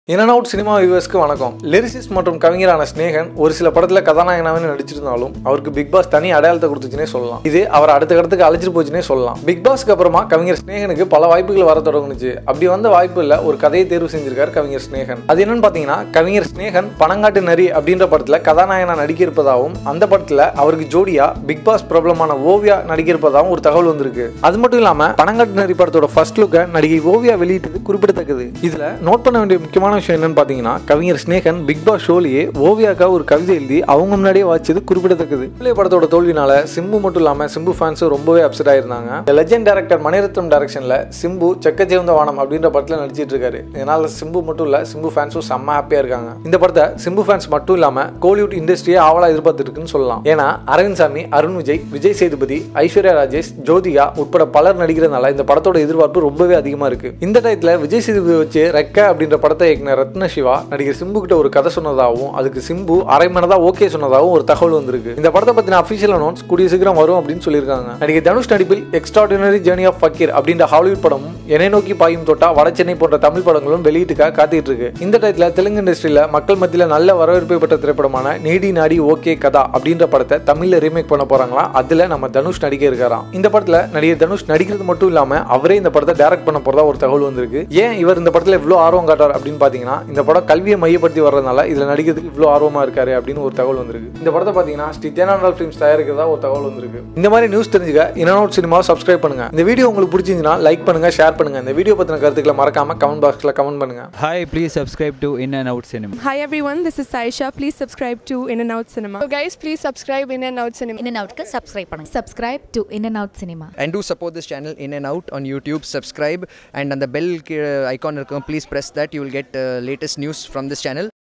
In and out cinema வியூவர்ஸ்க்கு வணக்கம் lyricist மற்றும் கவிஞரான ஸ்னேகன் ஒரு சில படத்துல கதாநாயகனாவே நடிச்சிருந்தாலும் அவருக்கு பிக் பாஸ் தனி அடையாளத்தை கொடுத்துச்சுனே சொல்லலாம் இது அவர் அடுத்த கடத்துக்கு அழைச்சிட்டு போச்சுனே சொல்லலாம் பிக் பாஸ்க்கு அப்புறமா கவிஞர் ஸ்னேகனுக்கு பல வாய்ப்புகள் வர தொடங்குனுச்சு அப்படி வந்த வாய்ப்பு இல்ல ஒரு கதையை தேர்வு செஞ்சிருக்காரு கவிஞர் ஸ்னேகன் அது என்னன்னு பாத்தீங்கன்னா கவிஞர் ஸ்னேகன் பணங்காட்டு நரி அப்படின்ற படத்துல கதாநாயகனா நடிக்க இருப்பதாகவும் அந்த படத்துல அவருக்கு ஜோடியா பிக் பாஸ் பிரபலமான ஓவியா நடிக்க இருப்பதாகவும் ஒரு தகவல் வந்திருக்கு அது மட்டும் இல்லாம பணங்காட்டு நரி படத்தோட ஃபர்ஸ்ட் லுக்கை நடிகை ஓவியா வெளியிட்டது குறிப்பிடத்தக்கது இதுல நோட் பண்ண வேண்டிய முக்கியமான விஷயம் என்னன்னு பாத்தீங்கன்னா கவிஞர் ஸ்னேகன் பிக் பாஸ் ஷோலயே ஓவியாக்கா ஒரு கவிதை எழுதி அவங்க முன்னாடியே வாச்சது குறிப்பிடத்தக்கது பிள்ளை படத்தோட தோல்வினால சிம்பு மட்டும் இல்லாம சிம்பு ஃபேன்ஸ் ரொம்பவே அப்செட் ஆயிருந்தாங்க லெஜெண்ட் டைரக்டர் மணிரத்னம் டைரக்ஷன்ல சிம்பு செக்கச்சேர்ந்த வானம் அப்படின்ற படத்துல நடிச்சிட்டு இருக்காரு இதனால சிம்பு மட்டும் இல்ல சிம்பு ஃபேன்ஸும் செம்ம ஹாப்பியா இருக்காங்க இந்த படத்தை சிம்பு ஃபேன்ஸ் மட்டும் இல்லாம கோலிவுட் இண்டஸ்ட்ரியே ஆவலா எதிர்பார்த்துட்டு இருக்குன்னு சொல்லலாம் ஏன்னா அரவிந்த் சாமி அருண் விஜய் விஜய் சேதுபதி ஐஸ்வர்யா ராஜேஷ் ஜோதிகா உட்பட பலர் நடிக்கிறதுனால இந்த படத்தோட எதிர்பார்ப்பு ரொம்பவே அதிகமா இருக்கு இந்த டயத்துல விஜய் சேதுபதி வச்சு ரெக்க அப்படின்ற படத்தை இயக்குன ரத்ன சிவா நடிகர் சிம்பு கிட்ட ஒரு கதை சொன்னதாகவும் அதுக்கு சிம்பு அரை மனதா ஓகே சொன்னதாகவும் ஒரு தகவல் வந்திருக்கு இந்த படத்தை பத்தின அபிஷியல் அனௌன்ஸ் கூடிய சீக்கிரம் வரும் அப்படின்னு சொல்லியிருக்காங்க நடிகர் தனுஷ் நடிப்பில் எக்ஸ்ட்ராடினரி ஜேர்னி ஆஃப் ஃபக்கீர் அப்படின்ற ஹாலிவுட் படமும் என்னை நோக்கி பாயும் தொட்டா வட சென்னை போன்ற தமிழ் படங்களும் வெளியீட்டுக்காக காத்துட்டு இருக்கு இந்த டயத்துல தெலுங்கு இண்டஸ்ட்ரியில மக்கள் மத்தியில நல்ல வரவேற்பை பெற்ற திரைப்படமான நீடி நாடி ஓகே கதா அப்படின்ற படத்தை தமிழ்ல ரீமேக் பண்ண போறாங்களா அதுல நம்ம தனுஷ் நடிக்க இருக்காராம் இந்த படத்துல நடிகர் தனுஷ் நடிக்கிறது மட்டும் இல்லாம அவரே இந்த படத்தை டைரக்ட் பண்ண போறதா ஒரு தகவல் வந்திருக்கு ஏன் இவர் இந்த படத்துல இவ்வளவு ஆர்வம் காட்டார் அப்படின்னு பாத்தீங்கன்னா இந்த படம் கல்வியை மையப்படுத்தி வர்றதுனால இதுல நடிக்கிறதுக்கு இவ்வளவு ஆர்வமா இருக்காரு அப்படின்னு ஒரு தகவல் வந்திருக்கு இந்த படத்தை பாத்தீங்கன்னா ஸ்ரீ தேனாண்டால் ஃபிலிம்ஸ் தயாரிக்கிறதா ஒரு தகவல் வந்திருக்கு இந்த மாதிரி நியூஸ் தெரிஞ்சுக்க இனோட் சினிமாவை சப்ஸ்கிரைப் பண்ணுங்க இந்த வீடியோ உங்களுக்கு பிடிச்சிருந்துச்சுன்னா லைக் பண்ணுங்க ஷேர் பண்ணுங்க இந்த வீடியோ பத்தின கருத்துக்களை மறக்காம கமெண்ட் பாக்ஸ்ல கமெண்ட் பண்ணுங்க Hi, please subscribe to In and Out Cinema. Hi everyone, this is Saisha. Please subscribe to In and Out Cinema. So guys, please subscribe In and Out Cinema. In and Outக்கு subscribe பண்ணுங்க subscribe to In and Out Cinema and do support this channel in and out on youtube subscribe and on the bell uh, icon இருக்கும், please press that you will get uh, latest news from this channel